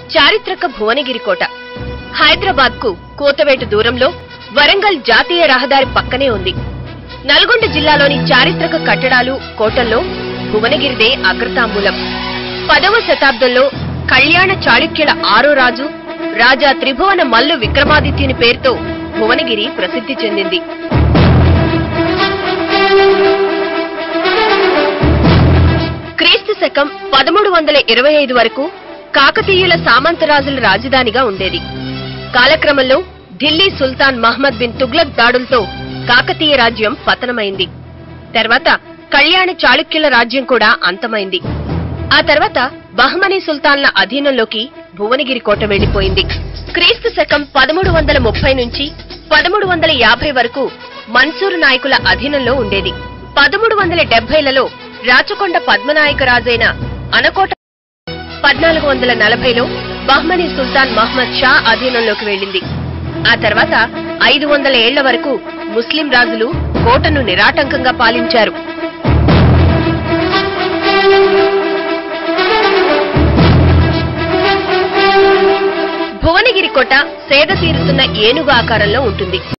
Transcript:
చారిత్రక భువనగిరి కోట హైదరాబాద్ కు కోతవేటు దూరంలో వరంగల్ జాతీయ రహదారి పక్కనే ఉంది నల్గొండ జిల్లాలోని చారిత్రక కట్టడాలు కోటల్లో భువనగిరిదే అగ్రతాంబూలం పదవ శతాబ్దంలో కళ్యాణ చాళుక్యుల ఆరో రాజు రాజా త్రిభువన మల్లు విక్రమాదిత్యుని పేరుతో భువనగిరి ప్రసిద్ధి చెందింది క్రీస్తు శకం పదమూడు వందల ఇరవై ఐదు వరకు కాకతీయుల సామంతరాజుల రాజధానిగా ఉండేది కాలక్రమంలో ఢిల్లీ సుల్తాన్ మహ్మద్ బిన్ తుగ్లక్ దాడులతో కాకతీయ రాజ్యం పతనమైంది తర్వాత కళ్యాణ చాళుక్యుల రాజ్యం కూడా అంతమైంది ఆ తర్వాత బహ్మనీ సుల్తాన్ల అధీనంలోకి భువనగిరి కోట వెళ్లిపోయింది క్రీస్తు శకం పదమూడు వందల ముప్పై నుంచి పదమూడు వందల యాభై వరకు మన్సూరు నాయకుల అధీనంలో ఉండేది పదమూడు వందల డెబ్బైలలో రాచకొండ పద్మనాయక రాజైన అనకోట పద్నాలుగు వందల నలభైలో బహ్మనీ సుల్తాన్ మహ్మద్ షా అధీనంలోకి వెళ్ళింది ఆ తర్వాత ఐదు వందల ఏళ్ల వరకు ముస్లిం రాజులు కోటను నిరాటంకంగా పాలించారు భువనగిరి కోట సేద తీరుతున్న ఏనుగు ఆకారంలో ఉంటుంది